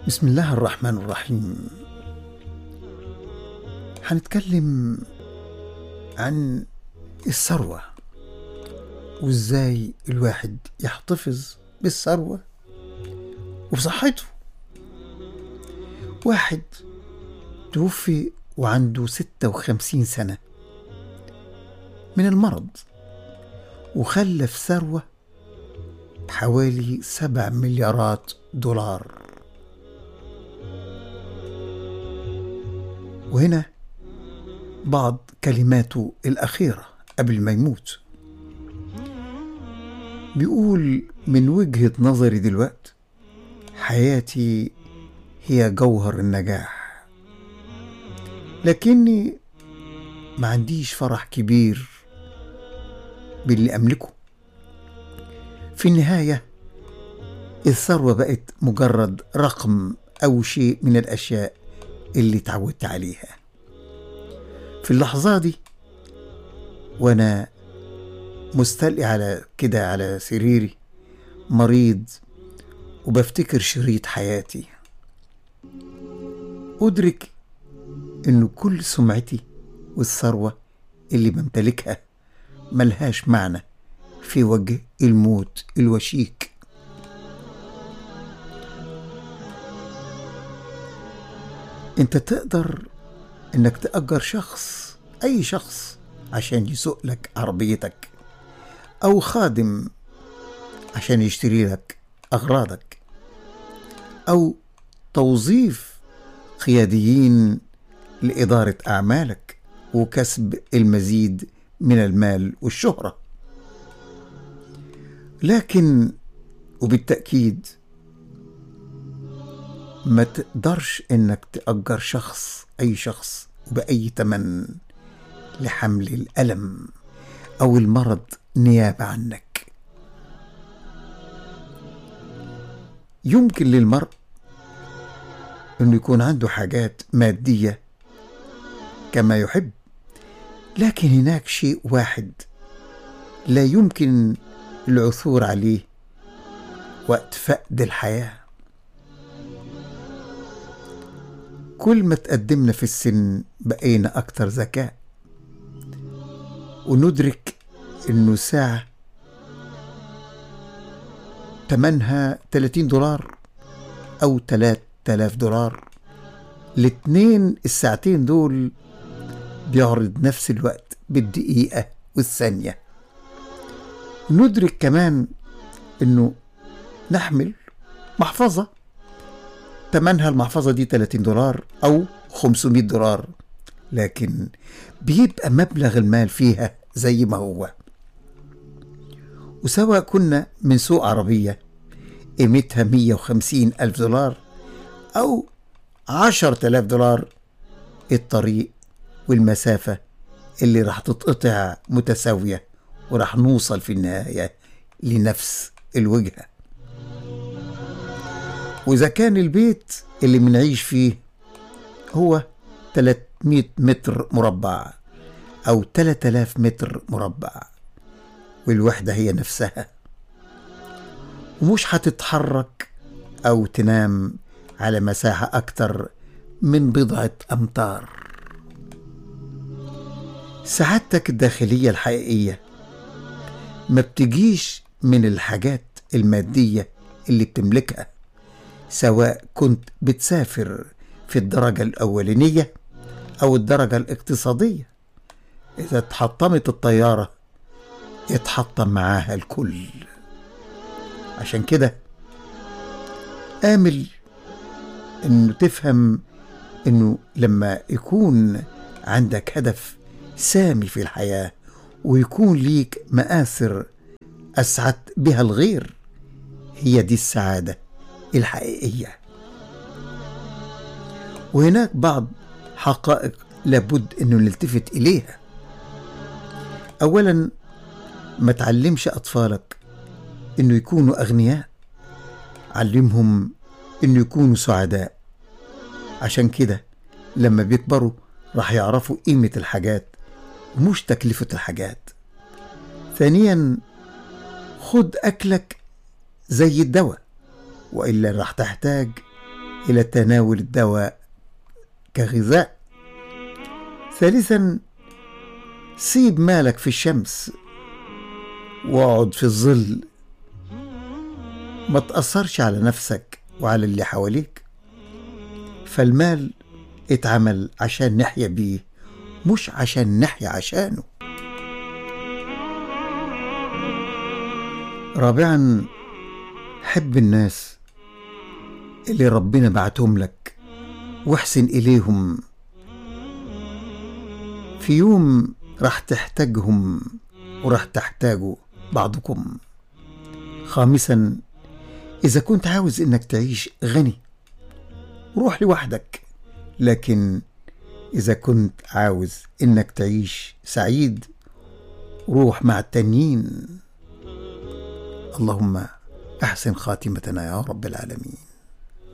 بسم الله الرحمن الرحيم هنتكلم عن الثروة وازاي الواحد يحتفظ بالثروة وبصحته واحد توفي وعنده ستة وخمسين سنة من المرض وخلف ثروة حوالي سبع مليارات دولار وهنا بعض كلماته الأخيرة قبل ما يموت بيقول من وجهة نظري دلوقتي حياتي هي جوهر النجاح لكني ما عنديش فرح كبير باللي أملكه في النهاية الثروة بقت مجرد رقم أو شيء من الأشياء اللي اتعودت عليها في اللحظة دي وأنا مستلقي على كده على سريري مريض وبفتكر شريط حياتي أدرك إن كل سمعتي والثروة اللي بمتلكها ملهاش معنى في وجه الموت الوشيك انت تقدر انك تأجر شخص اي شخص عشان يسوق لك عربيتك او خادم عشان يشتري لك اغراضك او توظيف قياديين لإدارة أعمالك وكسب المزيد من المال والشهرة لكن وبالتأكيد ما تقدرش انك تأجر شخص اي شخص بأي تمن لحمل الألم أو المرض نيابة عنك يمكن للمرء انه يكون عنده حاجات مادية كما يحب لكن هناك شيء واحد لا يمكن العثور عليه وقت فقد الحياه كل ما تقدمنا في السن بقينا أكتر ذكاء وندرك إنه ساعة تمنها 30 دولار أو 3000 دولار الاتنين الساعتين دول بيعرض نفس الوقت بالدقيقة والثانية ندرك كمان إنه نحمل محفظة تمنها المحفظة دي 30 دولار أو 500 دولار لكن بيبقى مبلغ المال فيها زي ما هو وسواء كنا من سوق عربية قيمتها 150 ألف دولار أو 10 ألاف دولار الطريق والمسافة اللي راح تتقطع متساوية وراح نوصل في النهاية لنفس الوجهه وإذا كان البيت اللي بنعيش فيه هو 300 متر مربع أو 3000 متر مربع والوحدة هي نفسها ومش هتتحرك أو تنام على مساحة أكتر من بضعة أمتار سعادتك الداخلية الحقيقية ما بتجيش من الحاجات المادية اللي بتملكها سواء كنت بتسافر في الدرجة الأولانية أو الدرجة الاقتصادية إذا اتحطمت الطيارة يتحطم معاها الكل عشان كده آمل إنه تفهم إنه لما يكون عندك هدف سامي في الحياة ويكون ليك مآثر أسعدت بها الغير هي دي السعادة الحقيقية وهناك بعض حقائق لابد أنه نلتفت إليها أولا ما تعلمش أطفالك أنه يكونوا أغنياء علمهم أنه يكونوا سعداء عشان كده لما بيكبروا راح يعرفوا قيمة الحاجات ومش تكلفة الحاجات ثانيا خد أكلك زي الدواء وإلا راح تحتاج إلى تناول الدواء كغذاء ثالثا سيب مالك في الشمس واقعد في الظل ما تأثرش على نفسك وعلى اللي حواليك فالمال اتعمل عشان نحيا بيه مش عشان نحيا عشانه رابعا حب الناس اللي ربنا بعتهم لك واحسن إليهم في يوم راح تحتاجهم وراح تحتاجوا بعضكم خامسا إذا كنت عاوز إنك تعيش غني روح لوحدك لكن إذا كنت عاوز إنك تعيش سعيد روح مع التانيين اللهم أحسن خاتمتنا يا رب العالمين